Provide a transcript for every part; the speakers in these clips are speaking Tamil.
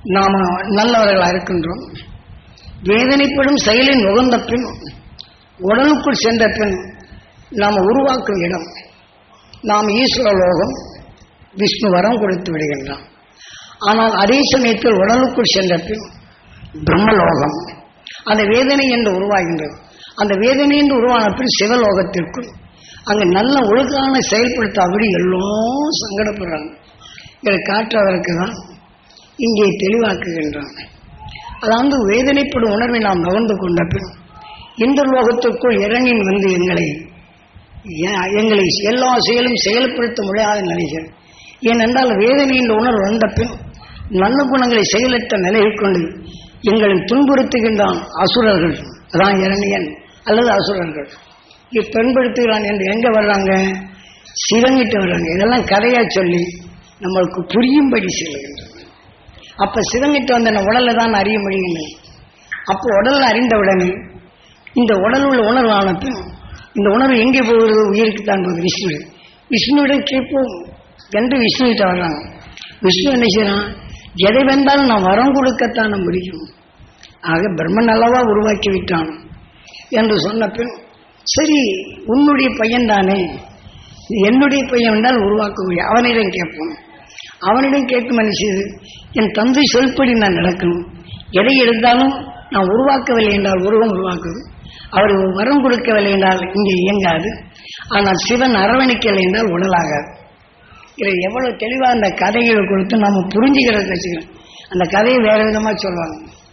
நாம நல்லவர்களாக இருக்கின்றோம் வேதனைப்படும் செயலின் உகந்த பின் உடலுக்குள் சென்ற பின் நாம் உருவாக்கும் இடம் நாம் ஈஸ்வர லோகம் விஷ்ணு வரம் கொடுத்து விடுகின்றான் ஆனால் அதே சமயத்தில் உடலுக்குள் சென்ற பின் பிரம்மலோகம் அந்த வேதனை என்று உருவாகின்றது அந்த வேதனை என்று உருவான பின் சிவலோகத்திற்குள் அங்கு நல்ல ஒழுங்கான செயல்படுத்தாதபடி எல்லாம் சங்கடப்படுறாங்க இதை காட்டுவதற்கு தான் இங்கே தெளிவாக்குகின்றான் அதாவது வேதனைப்படும் உணர்வை நாம் நகர்ந்து கொண்ட பின் இந்த லோகத்திற்குள் இறைவன் வந்து எங்களை எ- எங்களை எல்லா செயலும் செயல்படுத்த முடியாத நிலைகள் ஏனென்றால் வேதனையின் உணர்வு வந்த பின் நல்ல குணங்களை செயலற்ற நிலையில் கொண்டு எங்களை துன்புறுத்துகின்றான் அசுரர்கள் அதான் இரணியன் அல்லது அசுரர்கள் இப்பெண்படுத்துகிறான் என்று எங்க வர்றாங்க சிவங்கிட்டு வர்றாங்க இதெல்லாம் கதையா சொல்லி நம்மளுக்கு புரியும்படி சொல்லுகின்றன அப்ப சிவங்கிட்டு வந்த நம்ம உடல்ல தான் அறிய முடியவில்லை அப்போ உடல்ல அறிந்தவுடனே இந்த உடல் உள்ள உணர்வான பின் இந்த உணர்வு எங்கே போகிறது உயிருக்கு தான் போகுது விஷ்ணு விஷ்ணுவிடம் கேட்போம் என்று விஷ்ணுவிட்ட வர்றாங்க விஷ்ணு என்ன செய்யறான் எதை வந்தாலும் நான் வரம் கொடுக்கத்தான் நான் முடியும் ஆக பிரம்மன் அல்லவா உருவாக்கி விட்டான் என்று சொன்ன பின் சரி உன்னுடைய பையன் தானே என்னுடைய பையன் என்றால் உருவாக்கக்கூடிய அவனிடம் கேட்போம் அவனிடம் கேட்கும் மனுஷது என் தந்தை சொல்படி நான் நடக்கணும் எதை எடுத்தாலும் நான் உருவாக்கவில்லை என்றால் உருவம் உருவாக்குது அவர் வரம் கொடுக்கவில்லை என்றால் இங்கே இயங்காது ஆனால் சிவன் அரவணைக்கவில்லை என்றால் உடலாகாது இதை எவ்வளவு தெளிவா அந்த கதைகளை கொடுத்து நம்ம புரிஞ்சுக்கிறது வச்சுக்கிறோம் அந்த கதையை வேற விதமா சொல்லுவாங்க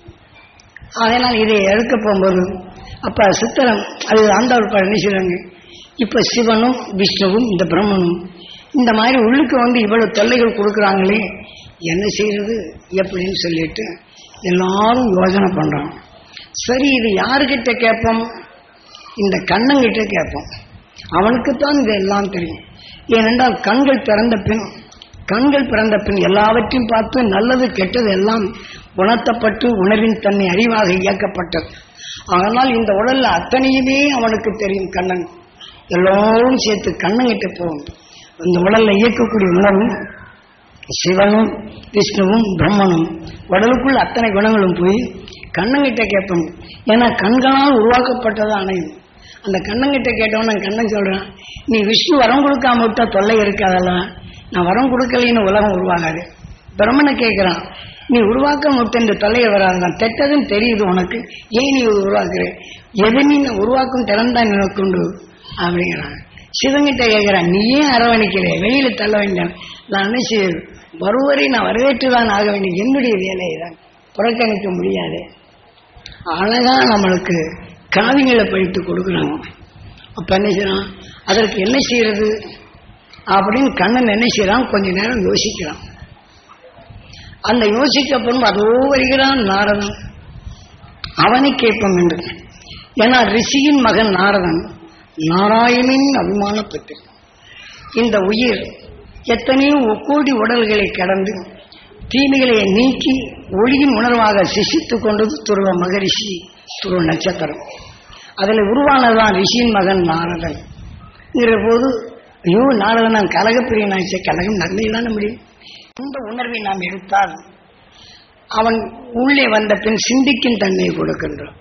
அதனால் இதை எடுக்க போகும்போது அப்ப சித்திரம் அது ஆண்டவர் பாடம் என்ன செய்றாங்க இப்ப சிவனும் விஷ்ணுவும் இந்த பிரம்மனும் இந்த மாதிரி உள்ளுக்கு வந்து இவ்வளவு தொல்லைகள் கொடுக்குறாங்களே என்ன செய்யறது எப்படின்னு சொல்லிட்டு எல்லாரும் யோசனை பண்றோம் சரி இது யாருக்கிட்ட கேட்போம் இந்த கண்ணங்கிட்ட கேட்போம் அவனுக்குத்தான் இது எல்லாம் தெரியும் ஏனென்றால் கண்கள் பிறந்த பின் கண்கள் பிறந்த பின் எல்லாவற்றையும் பார்த்து நல்லது கெட்டது எல்லாம் உணர்த்தப்பட்டு உணர்வின் தன்னை அறிவாக இயக்கப்பட்டது ஆனால் இந்த உடல்ல அத்தனையுமே அவனுக்கு தெரியும் கண்ணன் எல்லோரும் சேர்த்து கண்ணங்கிட்ட போகும் இந்த உடல்ல இயக்கக்கூடிய உணர்வும் சிவனும் விஷ்ணுவும் பிரம்மனும் உடலுக்குள் அத்தனை குணங்களும் போய் கண்ணங்கிட்ட கேட்போம் ஏன்னா கண்களால் உருவாக்கப்பட்டது அணையும் அந்த கண்ணங்கிட்ட கேட்டவன் நான் கண்ணன் சொல்றான் நீ விஷ்ணு வரம் கொடுக்காம விட்டா தொல்லை இருக்காதெல்லாம் நான் வரம் கொடுக்கலைன்னு உலகம் உருவாகாது பிரம்மனை கேட்கிறான் நீ உருவாக்க விட்ட இந்த தொல்லையை வராதான் தெட்டதுன்னு தெரியுது உனக்கு ஏன் நீ உருவாக்குற எது நீ நான் உருவாக்கும் திறன்தான் எனக்கு உண்டு அப்படிங்கிறான் சிவங்கிட்ட கேட்கிறான் நீ ஏன் அரவணைக்கிற வெளியில தள்ள வேண்டாம் நான் என்ன செய்யுது வருவரை நான் வரவேற்றுதான் ஆக வேண்டிய என்னுடைய வேலையை தான் புறக்கணிக்க முடியாது அழகா நம்மளுக்கு காவியங்களை படித்து கொடுக்குறாங்க அப்ப என்ன செய்யறான் அதற்கு என்ன செய்யறது அப்படின்னு கண்ணன் என்ன செய்யறான் கொஞ்ச நேரம் யோசிக்கிறான் அந்த யோசிக்கப்படும் அதோ வருகிறான் நாரதன் அவனை கேட்போம் என்று ஏன்னா ரிஷியின் மகன் நாரதன் நாராயணின் அபிமான பெற்று இந்த உயிர் எத்தனையோ கோடி உடல்களை கடந்து தீமைகளை நீக்கி ஒளியின் உணர்வாக சிசித்துக் கொண்டது துருவ மகரிஷி துருவ நட்சத்திரம் அதில் உருவானதுதான் ரிஷியின் மகன் நாரதன் போது ஐயோ நாரதன் நான் கலகப்பிரியனாச்சே கலகம் நன்மையிலான முடியும் இந்த உணர்வை நாம் எடுத்தால் அவன் உள்ளே வந்த பின் சிந்திக்கும் தன்மையை கொடுக்கின்றான்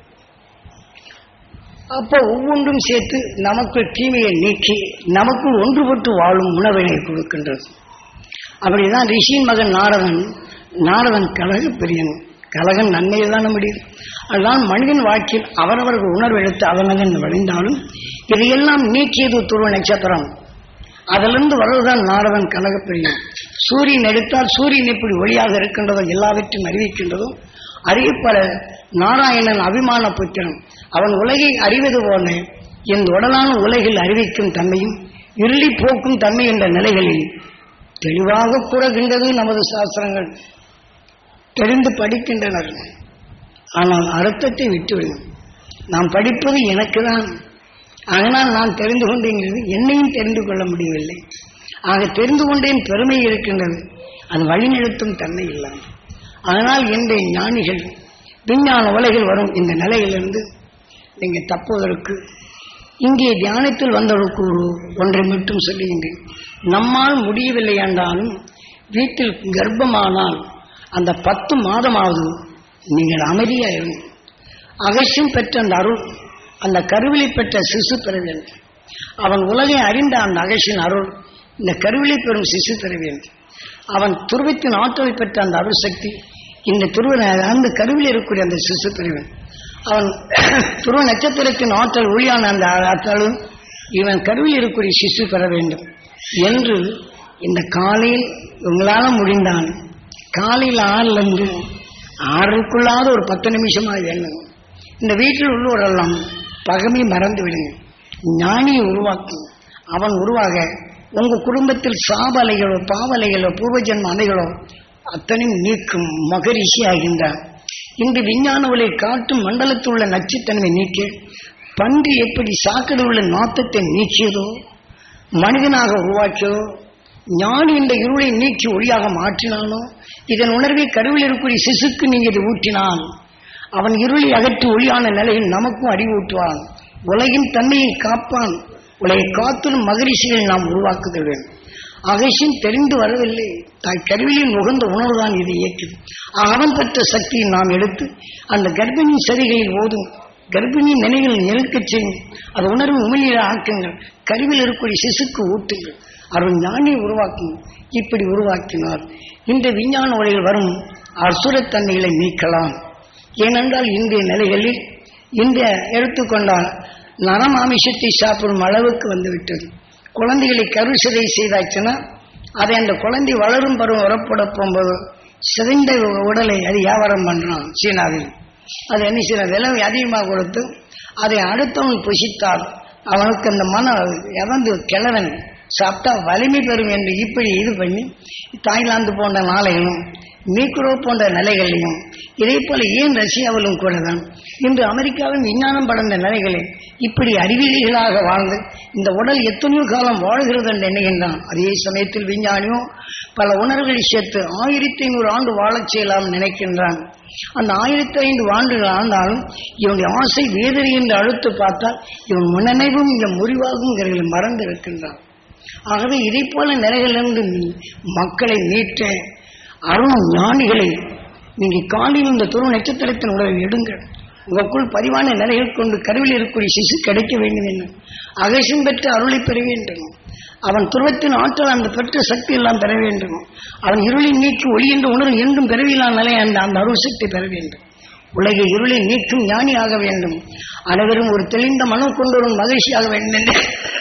அப்போ ஒவ்வொன்றும் சேர்த்து நமக்குள் தீமையை நீக்கி நமக்குள் ஒன்றுபட்டு வாழும் உணவினை கொடுக்கின்றது அப்படிதான் ரிஷியின் மகன் நாரதன் நாரதன் கலக பிரியன் கலகன் நன்மையை தானே முடியும் அதுதான் மனிதன் வாழ்க்கையில் அவரவர்கள் உணர்வு எடுத்து அவனதன் வழிந்தாலும் இதையெல்லாம் நீக்கியது துருவ நட்சத்திரம் அதிலிருந்து வர்றதுதான் நாரதன் கலகப்பிரியம் சூரியன் எடுத்தால் சூரியன் எப்படி ஒளியாக இருக்கின்றதோ எல்லாவற்றையும் அறிவிக்கின்றதோ அறிவிப்பல நாராயணன் அபிமான புத்திரன் அவன் உலகை அறிவது போல என் உடலான உலகில் அறிவிக்கும் தன்மையும் இருளி போக்கும் தன்மை என்ற நிலைகளில் தெளிவாக கூறுகின்றது நமது சாஸ்திரங்கள் தெரிந்து படிக்கின்றனர் ஆனால் அர்த்தத்தை விட்டுவிடும் நாம் படிப்பது எனக்கு தான் அதனால் நான் தெரிந்து கொண்டேங்கிறது என்னையும் தெரிந்து கொள்ள முடியவில்லை ஆக தெரிந்து கொண்டேன் பெருமை இருக்கின்றது அது வழிநடத்தும் தன்மை இல்லாமல் அதனால் இன்றைய ஞானிகள் விஞ்ஞான உலகில் வரும் இந்த நிலையிலிருந்து நீங்க தப்புவதற்கு இங்கே தியானத்தில் வந்தவருக்கு ஒரு ஒன்றை மட்டும் சொல்லுகின்றேன் நம்மால் முடியவில்லை என்றாலும் வீட்டில் கர்ப்பமானால் அந்த பத்து மாதமாவது நீங்கள் அமைதியா இருங்க அகசியம் பெற்ற அந்த அருள் அந்த கருவிலை பெற்ற சிசு பெற வேண்டும் அவன் உலகை அறிந்த அந்த அகசியின் அருள் இந்த கருவிலை பெறும் சிசு பெற வேண்டும் அவன் துருவத்தின் ஆற்றலை பெற்ற அந்த அருள் சக்தி இந்த துருவ அந்த கருவில் இருக்கக்கூடிய அந்த சிசு பெற வேண்டும் அவன் துருவ நட்சத்திரத்தின் ஆற்றல் ஒளியான அந்த ஆற்றலும் இவன் கருவில் இருக்கக்கூடிய சிசு பெற வேண்டும் என்று இந்த காலையில் உங்களால முடிந்தான் காலையில் ஆறுல இருந்து ஆறுக்குள்ளாத ஒரு பத்து நிமிஷமா வேணும் இந்த வீட்டில் உள்ளவரெல்லாம் பகமை மறந்து விடுங்க ஞானியை உருவாக்கும் அவன் உருவாக உங்க குடும்பத்தில் சாபலைகளோ பாவலைகளோ பூர்வஜன்ம அலைகளோ அத்தனையும் நீக்கும் மகரிஷி ஆகின்றார் இன்று விஞ்ஞான ஒளி காட்டும் மண்டலத்தில் உள்ள நச்சுத்தன்மை நீக்கி பன்றி எப்படி சாக்கடை உள்ள நாத்தத்தை நீக்கியதோ மனிதனாக உருவாக்கியதோ ஞானி இந்த இருளை நீக்கி ஒளியாக மாற்றினானோ இதன் உணர்வை கருவில் இருக்கக்கூடிய சிசுக்கு நீங்க இதை ஊற்றினான் அவன் இருளை அகற்றி ஒளியான நிலையில் நமக்கும் அறிவூட்டுவான் உலகின் தன்மையை காப்பான் உலகை காத்திடும் மகரிஷிகளை நாம் உருவாக்குதல் வேண்டும் அகசியம் தெரிந்து வரவில்லை தாய் கருவிலில் உகந்த உணர்வுதான் இதை இயக்குது அவன் பெற்ற சக்தியை நாம் எடுத்து அந்த கர்ப்பிணி சரிகளில் ஓதும் கர்ப்பிணி நினைவில் நெருக்கச் செய்யும் அது உணர்வு உமிழிய ஆக்குங்கள் கருவில் இருக்கக்கூடிய சிசுக்கு ஊட்டுங்கள் அருள் ஞானியை உருவாக்கும் இப்படி உருவாக்கினார் இந்த விஞ்ஞான உலகில் வரும் அசுரத்தன்மைகளை நீக்கலாம் ஏனென்றால் இந்திய நிலைகளில் இந்த எடுத்துக்கொண்டால் நரமாமிஷத்தை சாப்பிடும் அளவுக்கு வந்துவிட்டது குழந்தைகளை கருசிதை செய்தாச்சுன்னா அதை அந்த குழந்தை வளரும் பருவம் உரப்பட போகும்போது சிதைந்த உடலை அது வியாபாரம் பண்றான் சீனாவில் அது என்ன செய்யற விலை அதிகமாக கொடுத்து அதை அடுத்தவன் புசித்தால் அவனுக்கு அந்த மன இறந்து கிழவன் சாப்பிட்டா வலிமை பெறும் என்று இப்படி இது பண்ணி தாய்லாந்து போன்ற நாளைகளும் மீக்ரோ போன்ற நிலைகளையும் இதே போல ஏன் ரஷ்யாவிலும் கூட தான் இன்று அமெரிக்காவின் விஞ்ஞானம் படர்ந்த நிலைகளில் இப்படி அறிவியலிகளாக வாழ்ந்து இந்த உடல் எத்தனையோ காலம் வாழ்கிறது என்று எண்ணுகின்றான் அதே சமயத்தில் விஞ்ஞானியும் பல உணர்வுகளை சேர்த்து ஆயிரத்தி ஐநூறு ஆண்டு வாழச் செய்யலாம் நினைக்கின்றான் அந்த ஆயிரத்தி ஐந்து ஆண்டுகள் ஆண்டாலும் இவனுடைய ஆசை வேதனை என்று அழுத்து பார்த்தால் இவன் முன்னணைவும் இந்த முறிவாகுங்கிறதை மறந்து இருக்கின்றான் ஆகவே இதை போல நிலைகளிலிருந்து மக்களை மீட்ட அருண் ஞானிகளை நீங்க காலையில் இந்த துருவ நட்சத்திரத்தின் உடலை எடுங்கள் உங்களுக்குள் பதிவான நிலைகள் கொண்டு கருவில் இருக்கக்கூடிய சிசு கிடைக்க வேண்டும் என்று அகசியம் பெற்று அருளை பெற வேண்டும் அவன் துருவத்தின் ஆற்றல் அந்த பெற்ற சக்தி எல்லாம் பெற வேண்டும் அவன் இருளை நீக்கி ஒளி என்ற உணர்வு என்றும் பெறவில்லாத நிலை அந்த அந்த அருள் சக்தி பெற வேண்டும் உலகை இருளை நீக்கும் ஞானி ஆக வேண்டும் அனைவரும் ஒரு தெளிந்த மனம் கொண்டு வரும் மகிழ்ச்சியாக வேண்டும் என்று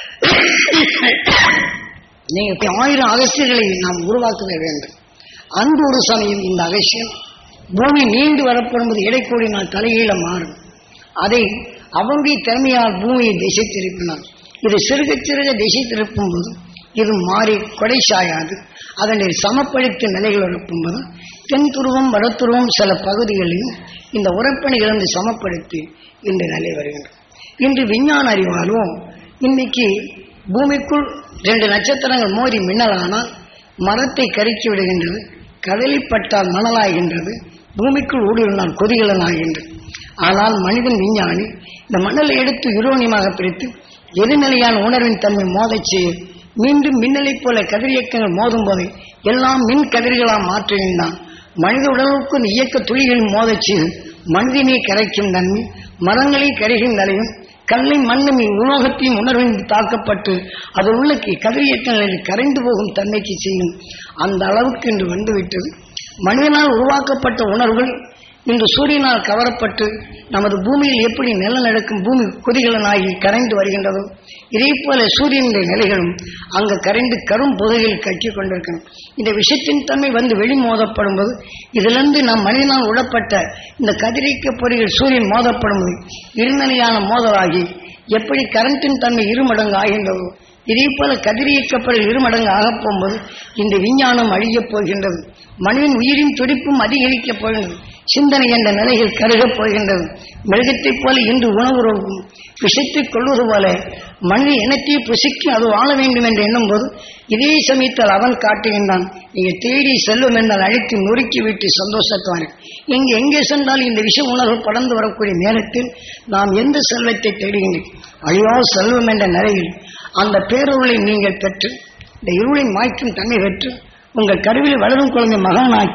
நீங்க ஆயிரம் அகசியங்களை நாம் உருவாக்க வேண்டும் அந்த ஒரு சமயம் இந்த அகசியம் பூமி நீண்டு வரப்படும்போது இடைக்கூடினால் தலைகீழ மாறும் அதை அவருடைய திறமையால் பூமியை திசை திருப்பினார் இது சிறுக சிறுக திசை திருப்பும் போது இது மாறி கொடை சாயாது அதனை சமப்படுத்த நிலைகள் எழுப்பும்போது தென் துருவம் வடத்துருவம் சில பகுதிகளிலும் இந்த உறப்பணிகள் வந்து சமப்படுத்தி இந்த நிலை வருகின்றன இன்று விஞ்ஞான அறிவாலும் இன்னைக்கு பூமிக்குள் ரெண்டு நட்சத்திரங்கள் மோதி மின்னலானால் மரத்தை கருக்கி விடுகின்றது கடலிப்பட்டால் மணலாகின்றது பூமிக்குள் ஊடுருவினால் கொதிகளன் ஆகின்றது ஆனால் மனிதன் விஞ்ஞானி இந்த மணலை எடுத்து யுரோனியமாக பிரித்து எதிர்நிலையான உணர்வின் தன்மை மோதச் செய்ய மீண்டும் மின்னலைப் போல கதிரியக்கங்கள் மோதும் போது எல்லாம் மின் கதிர்களாக மாற்றுகின்றான் மனித உடலுக்கு இயக்க துளிகளில் மோதச் செய்து மனிதனை கரைக்கும் தன்மை மரங்களை கரைக்கும் நிலையும் கல்லை மண்ணும் உலோகத்தையும் உணர்வின் தாக்கப்பட்டு அது உள்ள கதிரியக்கங்களில் கரைந்து போகும் தன்மைக்கு செய்யும் அந்த அளவுக்கு இன்று வந்துவிட்டது மனிதனால் உருவாக்கப்பட்ட உணர்வுகள் இன்று சூரியனால் கவரப்பட்டு நமது பூமியில் எப்படி நிலநடுக்கும் பூமி கொதிகளனாகி கரைந்து வருகின்றதோ இதே போல சூரியனுடைய நிலைகளும் அங்கு கரைந்து கரும் புதையில் கட்டி கொண்டிருக்கணும் இந்த விஷத்தின் தன்மை வந்து வெளிமோதப்படும் போது இதிலிருந்து நம் மனிதனால் உடப்பட்ட இந்த கதிரிக்க பொறிகள் சூரியன் மோதப்படும் போது இருநிலையான மோதலாகி எப்படி கரண்டின் தன்மை இருமடங்கு ஆகின்றதோ இதே போல கதிரியக்கப்பொருள் இருமடங்கு ஆகப் போகும்போது இந்த விஞ்ஞானம் அழியப் போகின்றது மனிதன் உயிரின் துடிப்பும் அதிகரிக்கப் போகின்றது சிந்தனை என்ற நிலையில் கருகப் போகின்றது மிருகத்தைப் போல இன்று உணவு விஷத்தை கொள்வது போல மனித இனத்தை புசிக்கு அது வாழ வேண்டும் என்று எண்ணும் போது இதே சமயத்தில் அவன் காட்டுகின்றான் நீங்க தேடி செல்லும் என்றால் அழைத்து நொறுக்கி விட்டு சந்தோஷத்தான் இங்கு எங்கே சென்றால் இந்த விஷ உணர்வு படர்ந்து வரக்கூடிய நேரத்தில் நாம் எந்த செல்வத்தை தேடுகின்றோம் அழிவா செல்வம் என்ற நிலையில் அந்த பேரொருளை நீங்கள் பெற்று இந்த இருளை மாய்க்கும் தன்மை பெற்று உங்கள் கருவில் வளரும் குழந்தை மகனாக்கி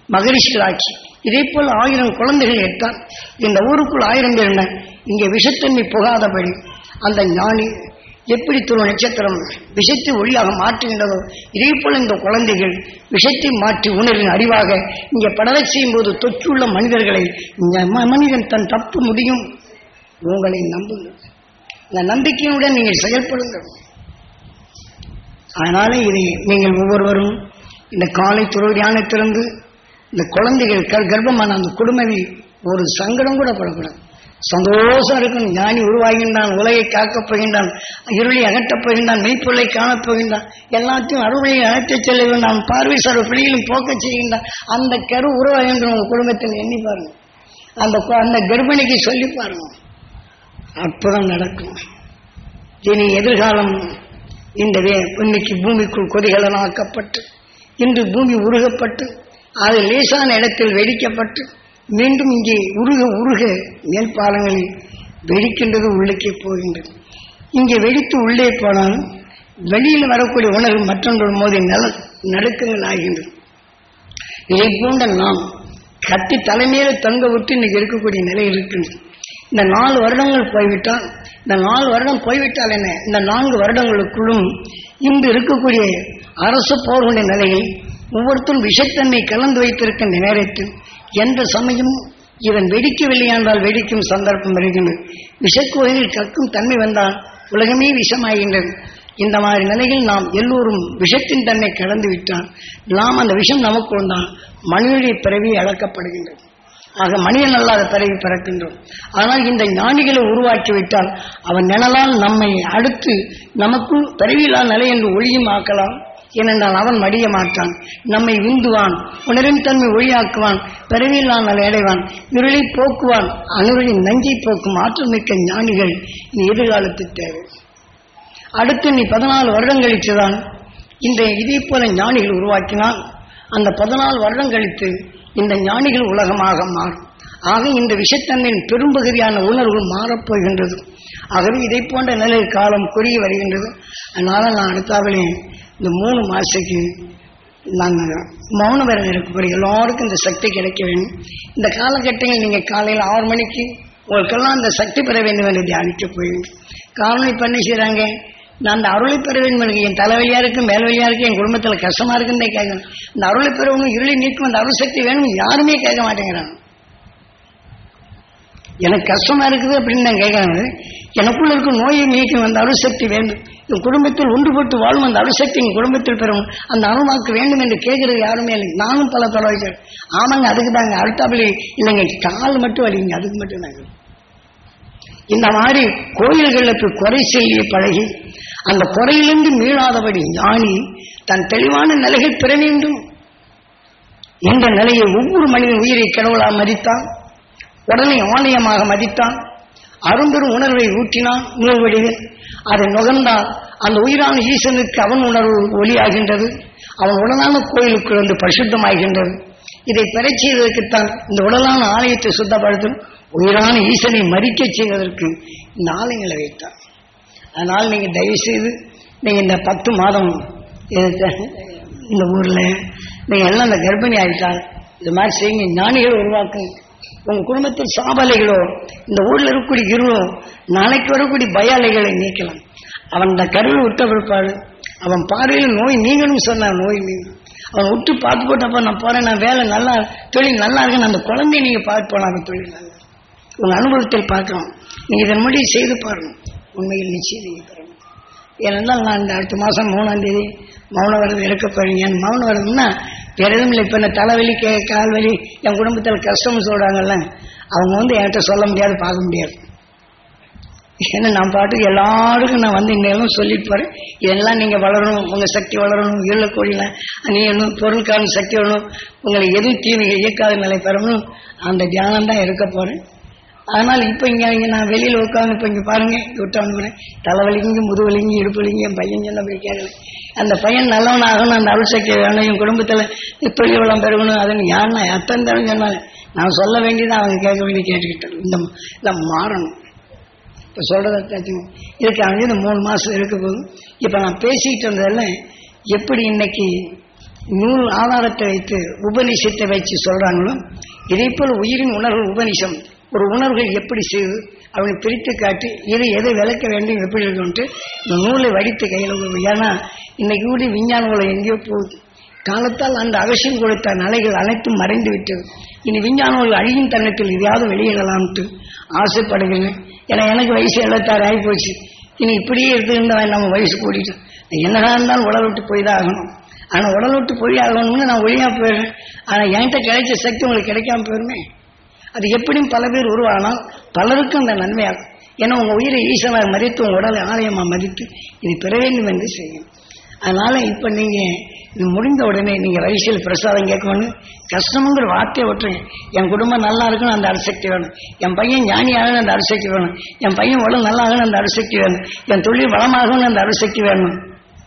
மகரிஷிகளாக்கி இதே போல் ஆயிரம் குழந்தைகள் எடுத்தால் இந்த ஊருக்குள் ஆயிரம் பேர் என்ன இங்கே விஷத்தன்மை புகாதபடி அந்த ஞானி எப்படி துரு நட்சத்திரம் விஷத்தை ஒளியாக மாற்றுகின்றதோ இதே போல இந்த குழந்தைகள் விஷத்தை மாற்றி உணர்வின் அறிவாக இங்கே படரச் செய்யும் போது தொற்றுள்ள மனிதர்களை இந்த ம- மனிதன் தன் தப்பு முடியும் உங்களை நம்புங்கள் இந்த நம்பிக்கையுடன் நீங்கள் செயல்படுங்கள் அதனால இதை நீங்கள் ஒவ்வொருவரும் இந்த காலை துறவு தியானத்திலிருந்து இந்த குழந்தைகள் கர்- கர்ப்பமான அந்த குடும்பமே ஒரு சங்கடம் கூட படக்கூடாது சந்தோஷம் இருக்கும் ஞானி உருவாகின்றான் உலகை காக்கப் போகின்றான் இருளை அகற்றப் போகின்றான் மெய்ப்பொருளை காணப் போகின்றான் எல்லாத்தையும் அருளையை அகற்றச் செல்ல வேண்டாம் பார்வை சர்வ பிள்ளைகளும் போக்கச் செய்கின்றான் அந்த கரு உருவாகின்ற உங்க குடும்பத்தில் எண்ணி பாருங்க அந்த கு- அந்த கர்ப்பிணிக்கு சொல்லி பாருங்க அற்புதம் நடக்கும் இனி எதிர்காலம் இந்த வே- இன்னைக்கு பூமிக்குள் கொதிகலனாக்கப்பட்டு இன்று பூமி உருகப்பட்டு அது லேசான இடத்தில் வெடிக்கப்பட்டு மீண்டும் இங்கே உருக உருக மேல்பாலங்களில் வெடிக்கின்றது உள்ளுக்கே போகின்றது இங்கே வெடித்து உள்ளே போனாலும் வெளியில் வரக்கூடிய உணர்வு மற்றொன்று மோதி நல நடுக்கங்கள் ஆகின்றது இதை போன்ற நாம் கத்தி தலைமையில தொங்க விட்டு இன்னைக்கு இருக்கக்கூடிய நிலை இருக்கின்றது இந்த நாலு வருடங்கள் போய்விட்டால் இந்த நாலு வருடம் போய்விட்டால் என்ன இந்த நான்கு வருடங்களுக்குள்ளும் இன்று இருக்கக்கூடிய அரசு போர்களுடைய நிலையில் ஒவ்வொருத்தரும் விஷத்தன்மை கலந்து வைத்திருக்கின்ற நேரத்தில் எந்த சமயமும் இவன் வெடிக்கவில்லை என்றால் வெடிக்கும் சந்தர்ப்பம் வருகின்றது விஷக்கோயில் கற்கும் தன்மை வந்தால் உலகமே விஷமாகின்றது இந்த மாதிரி நிலையில் நாம் எல்லோரும் விஷத்தின் தன்மை கலந்து விட்டால் நாம் அந்த விஷம் நமக்கு வந்தால் மனிதனுடைய பிறவி அளக்கப்படுகின்றது ஆக மனிதன் அல்லாத பிறவி பிறக்கின்றோம் ஆனால் இந்த ஞானிகளை உருவாக்கிவிட்டால் அவன் நிழலால் நம்மை அடுத்து நமக்குள் பிறவியில்லா நிலை என்று ஒளியும் ஆக்கலாம் ஏனென்றால் அவன் மடிய மாட்டான் நம்மை விந்துவான் உணரின் தன்மை ஒளியாக்குவான் பிறவியில்லா நிலை அடைவான் இருளை போக்குவான் அணுகளின் நஞ்சை போக்கும் ஆற்றல் மிக்க ஞானிகள் இனி எதிர்காலத்துக்கு தேவை அடுத்து நீ பதினாலு வருடம் கழித்துதான் இந்த இதே போல ஞானிகள் உருவாக்கினால் அந்த பதினாலு வருடம் கழித்து இந்த ஞானிகள் உலகமாக மாறும் ஆக இந்த விஷத்தன்மையின் பெரும்பகுதியான உணர்வு மாறப்போகின்றது ஆகவே இதை போன்ற நிலை காலம் குறுகி வருகின்றது அதனால நான் அடுத்தாவிலே இந்த மூணு மாசத்துக்கு நாங்கள் மௌன விரதம் இருக்கக்கூடிய எல்லாருக்கும் இந்த சக்தி கிடைக்க வேண்டும் இந்த காலகட்டங்கள் நீங்கள் காலையில் ஆறு மணிக்கு உங்களுக்கெல்லாம் அந்த சக்தி பெற வேண்டும் என்று தியானிக்க போயிடும் காரணம் இப்போ என்ன செய்கிறாங்க நான் அந்த அருளை பெற வேண்டும் எனக்கு என் தலைவலியா இருக்கு மேல்வழியா இருக்கு என் குடும்பத்தில் கஷ்டமா இருக்குன்னு கேட்கணும் இந்த அருளை பெறவங்க இருளை நீக்கும் அந்த அருள் சக்தி வேணும் யாருமே கேட்க மாட்டேங்கிறாங்க எனக்கு கஷ்டமா இருக்குது அப்படின்னு நான் கேட்கறேன் எனக்குள்ள இருக்கும் நோயை நீக்கும் அந்த அருசக்தி வேண்டும் என் குடும்பத்தில் ஒன்றுபட்டு வாழும் அந்த அருசக்தி என் குடும்பத்தில் பெறும் அந்த அருள்வாக்கு வேண்டும் என்று கேட்கறது யாருமே இல்லை நானும் பல பல வைக்கிறேன் ஆமாங்க அதுக்கு தாங்க அடுத்தாப்புல இல்லைங்க கால் மட்டும் வலிங்க அதுக்கு மட்டும் நாங்கள் இந்த மாதிரி கோயில்களுக்கு குறை செய்ய பழகி அந்த குறையிலிருந்து மீளாதபடி ஞானி தன் தெளிவான நிலைகள் பெற வேண்டும் என்ற நிலையை ஒவ்வொரு மனிதன் உயிரை கடவுளா மதித்தான் உடனே ஆலயமாக மதித்தான் அரும்பெரும் உணர்வை ஊற்றினான் நூல் வடிவில் அதை நுகர்ந்தால் அந்த உயிரான ஈசனுக்கு அவன் உணர்வு ஒளியாகின்றது அவன் உடலான கோயிலுக்கு வந்து பரிசுத்தமாகின்றது இதை பெறச் செய்வதற்குத்தான் இந்த உடலான ஆலயத்தை சுத்தப்படுத்தும் உயிரான ஈசனை மறிக்கச் செய்வதற்கு இந்த ஆலயங்களை வைத்தான் அதனால் நீங்க தயவு செய்து நீங்க இந்த பத்து மாதம் இது- இந்த ஊர்ல நீங்க எல்லாம் இந்த கர்ப்பிணி ஆகிட்டால் இது மாதிரி செய்யுங்க ஞானிகள் உருவாக்குங்க உங்க குடும்பத்தில் சாபலைகளோ இந்த ஊர்ல இருக்கக்கூடிய இருளோ நாளைக்கு வரக்கூடிய பயாலைகளை நீக்கலாம் அவன் இந்த கருவில் விட்ட பிற்பாடு அவன் பார்வையில் நோய் நீங்கணும் சொன்னான் நோய் நீங்க அவன் விட்டு பார்த்து போட்டப்ப நான் போறேன் நான் வேலை நல்லா தொழில் நல்லா இருக்குன்னு அந்த குழந்தைய நீங்க பார்த்து போலாம் அந்த தொழில் நல்லா இருக்கு. உங்க அனுபவத்தில் பார்க்கலாம் நீங்க இதன் முடி செய்து பாருங்க உண்மையில் நிச்சயம் நீங்க பெறணும் ஏனென்றால் நான் இந்த அடுத்த மாதம் மூணாம் தேதி மௌன விரதம் இருக்க போறீங்க என் மௌன விரதம்னா வேற எதுவும் இல்லை இப்போ இந்த தலைவலி கே கால் வலி என் குடும்பத்தில் கஷ்டம்னு சொல்றாங்கல்ல அவங்க வந்து என்கிட்ட சொல்ல முடியாது பார்க்க முடியாது ஏன்னா நான் பாட்டுக்கு எல்லாருக்கும் நான் வந்து இன்னும் சொல்லிட்டு போறேன் இதெல்லாம் நீங்க வளரணும் உங்க சக்தி வளரணும் இருள கோழில நீ இன்னும் பொருளுக்கான சக்தி வரணும் உங்களை எதுவும் தீமை இயக்காத நிலை பெறணும் அந்த தியானம் தான் இருக்க போறேன் அதனால் இப்போ இங்கே இங்கே நான் வெளியில் உட்காந்து இப்போ இங்கே பாருங்க விட்டவனு தலைவலிங்க முதுவலிங்க இடுப்புலிங்க என் பையன் சொன்ன போய் கேட்கல அந்த பையன் நல்லவனாகணும் அந்த அருள் சக்தி வேணும் என் குடும்பத்தில் தொழில் வளம் பெருகணும் அதுன்னு யாருன்னா எத்தனை தடவை சொன்னாங்க நான் சொல்ல வேண்டியது அவங்க கேட்க வேண்டிய கேட்டுக்கிட்டேன் இந்த இல்லை மாறணும் இப்போ சொல்கிறத கேட்குங்க இதுக்கு அவங்க இந்த மூணு மாதம் இருக்க போகுது இப்போ நான் பேசிக்கிட்டு இருந்ததில் எப்படி இன்னைக்கு நூல் ஆதாரத்தை வைத்து உபநிஷத்தை வச்சு சொல்றாங்களோ இதே போல் உயிரின் உணர்வு உபநிஷம் ஒரு உணர்வுகள் எப்படி செய்து அவனை பிரித்து காட்டி இது எதை விளக்க வேண்டும் எப்படி இருக்குன்ட்டு இந்த நூலை வடித்து கையில் கொடு. ஏன்னா இன்னைக்கு கூட விஞ்ஞான உலகம் எங்கேயோ போகுது காலத்தால் அந்த அவசியம் கொடுத்த நிலைகள் அனைத்தும் மறைந்து விட்டது இனி விஞ்ஞான உலகம் அழியும் தருணத்தில் இதையாவது வெளியிடலாம்ட்டு ஆசைப்படுகிறேன் ஏன்னா எனக்கு வயசு எழுபத்தாறு ஆகி போச்சு இனி இப்படியே இருந்திருந்தா நம்ம வயசு கூடிட்டு என்னடா இருந்தாலும் உடல் விட்டு போய் தான் ஆகணும் ஆனால் உடல் விட்டு போய் ஆகணும்னு நான் ஒழியா போயிடுறேன் ஆனால் என்கிட்ட கிடைச்ச சக்தி உங்களுக்கு கிடைக்காம போயிருமே அது எப்படியும் பல பேர் உருவானால் பலருக்கும் அந்த நன்மையாகும் ஏன்னா உங்க உயிரை ஈசனாக மதித்து உங்க உடலை ஆலயமா மதித்து இது பெற வேண்டும் என்று செய்யும் அதனால இப்ப நீங்க இது முடிந்த உடனே நீங்க வயசில் பிரசாதம் கேட்கணும் கஷ்டம்ங்கிற வார்த்தையை விட்டுருங்க என் குடும்பம் நல்லா இருக்கணும் அந்த அரிசக்தி வேணும் என் பையன் ஞானி ஆகணும் அந்த அரிசக்தி வேணும் என் பையன் உடல் நல்லா ஆகணும் அந்த அரிசக்தி வேணும் என் தொழில் வளமாகணும் அந்த அரிசக்தி வேணும்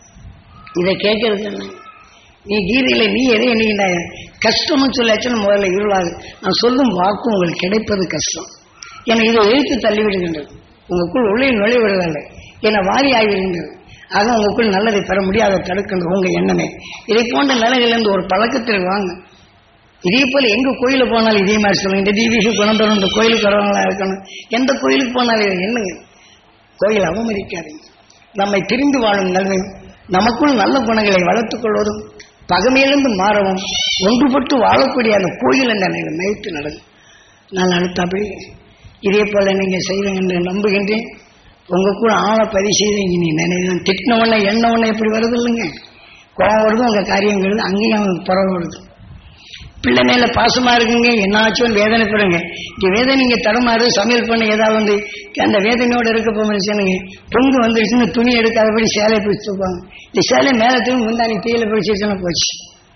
இதை கேட்கறது என்ன நீ கீதையில நீ எதை எண்ணிக்கிட்ட கஷ்டம்னு சொல்லாச்சுன்னு முதல்ல இருளாது நான் சொல்லும் வாக்கு உங்களுக்கு கிடைப்பது கஷ்டம் ஏன்னா இதை எழுத்து தள்ளிவிடுகின்றது உங்களுக்குள் உள்ளே நுழைவிடுவதில்லை ஏன்னா வாரி ஆகிவிடுகின்றது ஆக உங்களுக்குள் நல்லதை பெற முடியாத தடுக்கின்றது உங்க எண்ணமே இதை போன்ற நிலைகளிலிருந்து ஒரு பழக்கத்தில் வாங்க இதே போல எங்க கோயில போனாலும் இதே மாதிரி சொல்லுங்க இந்த டிவிக்கு குணம் பெறும் இந்த கோயிலுக்கு வரவங்களா இருக்கணும் எந்த கோயிலுக்கு போனாலும் இதை எண்ணுங்க கோயில் அவமதிக்காதீங்க நம்மை திரிந்து வாழும் நன்மை நமக்குள் நல்ல குணங்களை வளர்த்துக் கொள்வதும் பகமையிலிருந்து மாறவும் ஒன்றுபட்டு வாழக்கூடிய அந்த கோயில் என்ற நிலை மயத்து நடக்கும் நான் அடுத்தபடி இதே போல நீங்க செய்வீங்க என்று நம்புகின்றேன் உங்க கூட ஆழ பரிசீலனை இனி நினைவு திட்டின உடனே எண்ண உடனே எப்படி வருது இல்லைங்க கோவம் வருது உங்க காரியங்கள் அங்கேயும் அவனுக்கு புறவு வருது பிள்ளை மேல பாசமா இருக்குங்க என்ன ஆச்சும் வேதனைப்படுங்க இந்த வேதனை நீங்க தடுமாறு சமையல் பண்ண ஏதாவது வந்து அந்த வேதனையோட இருக்க போச்சுங்க பொங்கு வந்துருச்சுன்னு துணி எடுக்காதபடி சேலை பிடிச்சு தூப்பாங்க இந்த சேலை மேல தூங்கி முந்தானி தீயில பிடிச்சிருச்சுன்னா போச்சு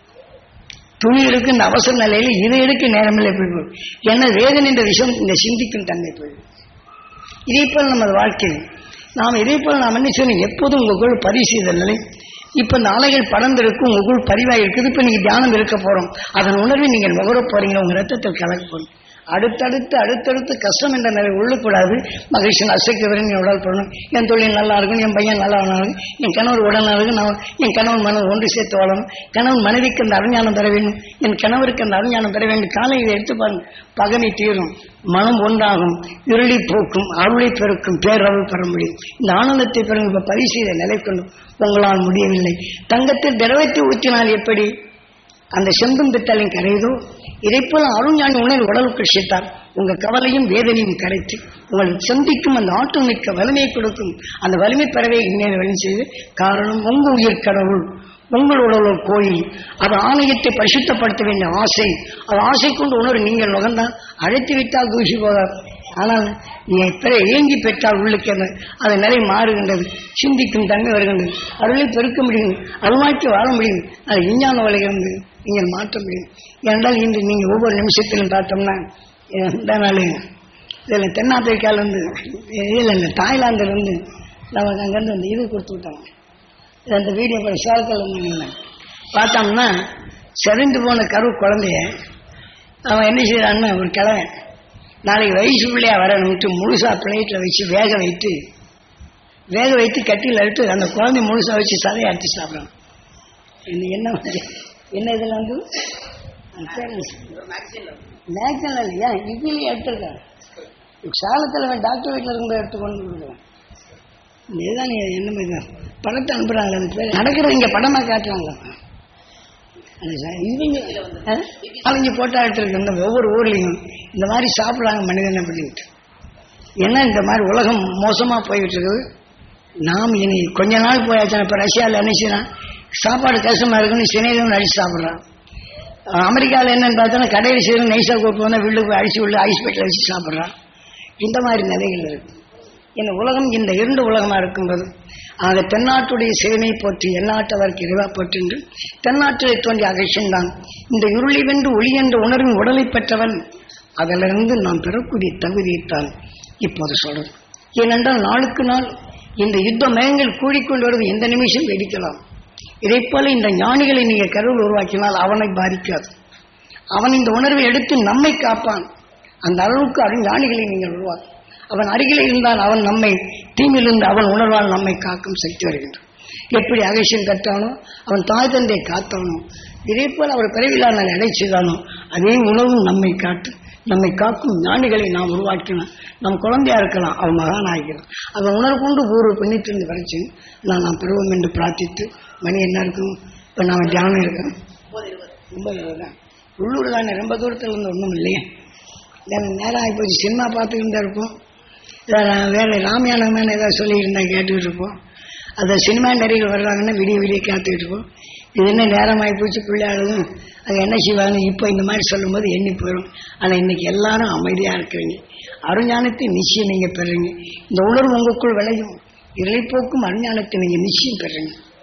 துணி எடுக்க இந்த அவசர நிலையில இதை எடுக்க நேரமில்லை எப்படி போகும் ஏன்னா வேதனை என்ற விஷயம் இந்த சிந்திக்கும் தன்மை போயிடும் இதே போல் நமது வாழ்க்கையில் நாம் இதே போல் நாம் என்ன சொன்னோம் எப்போதும் உங்களுக்குள் பதிவு செய்த நிலை இப்ப இந்த அலைகள் படர்ந்திருக்கும் உங்களுக்குள் பதிவாக இருக்குது இப்ப நீங்க தியானம் இருக்க போறோம் அதன் உணர்வை நீங்கள் நுகர போறீங்க உங்க ரத்தத்தில் கலக்க போறோம் அடுத்தடுத்து அடுத்தடுத்து கஷ்டம் என்ற நிலை உள்ளக்கூடாது மகிழ்ச்சி அசைக்கவரின் என் உடல் பண்ணணும் என் தொழில் நல்லா இருக்கணும் என் பையன் நல்லா இருக்கணும் என் கணவர் உடல் நல்லா இருக்கணும் நான் என் கணவன் மனம் ஒன்று சேர்த்து வாழணும் கணவன் மனைவிக்கு அந்த அறிஞானம் பெற வேண்டும் என் கணவருக்கு அந்த அறிஞானம் பெற வேண்டும் காலையில் எடுத்து பாருங்க பகமை தீரும் மனம் ஒன்றாகும் இருளி போக்கும் அருளை பெருக்கும் பேரருள் பெற முடியும் இந்த ஆனந்தத்தை பெறும் இப்ப பரிசீல நிலை கொண்டு உங்களால் முடியவில்லை தங்கத்தில் திரவத்தை ஊற்றினால் எப்படி அந்த செம்பும் பித்தளையும் கரையுதோ இதை போல அருஞானி உணர்வு உடலுக்கு சேர்த்தார் உங்க கவலையும் வேதனையும் கரைத்து உங்களை சந்திக்கும் அந்த ஆற்றல் மிக்க வலிமையை கொடுக்கும் அந்த வலிமை பெறவே இன்னேன் வழி செய்து காரணம் உங்க உயிர் கடவுள் உங்களோட ஒரு கோயில் அது ஆலயத்தை பரிசுத்தப்படுத்த வேண்டிய ஆசை அது ஆசை கொண்டு உணர்வு நீங்கள் நுகர்ந்தால் அழைத்து விட்டால் தூசி போதார் ஆனால் நீ பெற ஏங்கி பெற்றால் உள்ளுக்கு அந்த அது நிலை மாறுகின்றது சிந்திக்கும் தன்மை வருகின்றது அருளை பெருக்க முடியும் அருள்வாக்கி வாழ முடியும் அது விஞ்ஞான வழியிலிருந்து நீங்கள் மாற்ற முடியும் ஏனென்றால் இன்று நீங்கள் ஒவ்வொரு நிமிஷத்திலும் பார்த்தோம்னா இந்த நாள் இதில் தென்னாப்பிரிக்காவிலேருந்து இதில் இல்லை தாய்லாந்துலேருந்து நமக்கு அங்கேருந்து அந்த இது கொடுத்து விட்டாங்க இது அந்த வீடியோ கூட ஷாக்கில் பார்த்தோம்னா செறிந்து போன கரு குழந்தைய அவன் என்ன செய்யறான்னு ஒரு கிழவன் நாளைக்கு வயசு பிள்ளையா வரணும்ட்டு முழுசா பிளேட்டில் வச்சு வேக வைத்து வேக வைத்து கட்டியில் எடுத்து அந்த குழந்தை முழுசா வச்சு சதையை அடித்து சாப்பிடணும் இது என்ன வந்து என்ன இதில் வந்து மேக்சின் இல்லையா இதுலேயே எடுத்துருக்கேன் சாலத்தில் டாக்டர் வீட்டில் இருந்து எடுத்து கொண்டு கொடுக்குறேன் இதுதான் நீ என்ன இது படத்தை அனுப்புகிறாங்களே அந்த பேர் நடக்கிறது இங்கே படமாக காட்டுறாங்களா அது சார் இவங்க அவங்க போட்டோ எடுத்துருக்கு இந்த ஒவ்வொரு ஊர்லேயும் இந்த மாதிரி சாப்பிட்றாங்க மனிதன் அப்படின்ட்டு ஏன்னா இந்த மாதிரி உலகம் மோசமாக போய்கிட்டு இருக்குது நாம் இனி கொஞ்ச நாள் போயாச்சுன்னா இப்போ ரஷ்யாவில் என்ன செய்யலாம் சாப்பாடு கஷ்டமாக இருக்குன்னு சினையிலும் அடிச்சு சாப்பிட்றான் அமெரிக்காவில் என்னன்னு பார்த்தோன்னா கடையில் செய்யணும் நைஸாக கூட்டு வந்தால் வீட்டுக்கு போய் அடிச்சு உள்ள ஐஸ் பெட்டில் வச்சு சாப்பிட்றான் இந்த மாதிரி நிலைகள் இருக்கு இந்த உலகம் இந்த இரண்டு உலகமாக இருக்கும்போது ஆக தென்னாட்டுடைய சேனை போற்றி எந்நாட்டவருக்கு இறைவா போற்றி என்று தென்னாட்டிலே தோன்றிய அகழ்ச்சியன்தான் இந்த இருளி வென்று ஒளி என்ற உணர்வின் உடலை பெற்றவன் அதிலிருந்து நாம் பெறக்கூடிய தகுதியைத்தான் இப்போது சொல்றது ஏனென்றால் நாளுக்கு நாள் இந்த யுத்த மயங்கள் கூடிக்கொண்டு வருவது எந்த நிமிஷம் வெடிக்கலாம் இதை போல இந்த ஞானிகளை நீங்க கருவில் உருவாக்கினால் அவனை பாதிக்காது அவன் இந்த உணர்வை எடுத்து நம்மை காப்பான் அந்த அளவுக்கு அருள் ஞானிகளை நீங்கள் உருவாக்கும் அவன் அருகில் இருந்தால் அவன் நம்மை தீமிலிருந்து அவன் உணர்வால் நம்மை காக்கும் சக்தி வருகின்றான் எப்படி அகேஷன் கட்டானோ அவன் தாய் தந்தை காத்தானோ இதே போல் அவர் பிறவிலான அடைச்சுதானோ அதே உணவும் நம்மை காட்டு நம்மை காக்கும் ஞானிகளை நாம் உருவாக்கினோம் நம் குழந்தையா இருக்கலாம் அவன் மகானாகிறான் அவன் உணர்வு கொண்டு பூர்வ புண்ணியத்திலிருந்து வரைச்சு நான் நாம் பெறுவோம் என்று பிரார்த்தித்து மணி என்ன இருக்கும் இப்போ நாம் தியானம் இருக்கிறோம் ரொம்ப தான் உள்ளூர் தானே ரொம்ப தூரத்தில் இருந்து ஒன்றும் இல்லையே ஏன்னா நேரம் ஆகி போச்சு சினிமா பார்த்துக்கிட்டு தான் இருப்போம் வேற வேற ராமாயணமான ஏதாவது சொல்லியிருந்தா கேட்டுக்கிட்டு இருப்போம் அந்த சினிமா நடிகர்கள் வர்றாங்கன்னா விடிய விடிய காத்துக்கிட்டு இருப்போம் இது என்ன நேரமாகி போச்சு பிள்ளையாளும் அது என்ன செய்வாங்க இப்போ இந்த மாதிரி சொல்லும்போது எண்ணி போயிடும் ஆனால் இன்னைக்கு எல்லாரும் அமைதியாக இருக்கிறீங்க அருஞானத்தை நிச்சயம் நீங்கள் பெறுறீங்க இந்த உணர்வு உங்களுக்குள் விளையும் இருளைப்போக்கும் அருஞானத்தை நீங்கள் நிச்சயம் பெறுறீங்க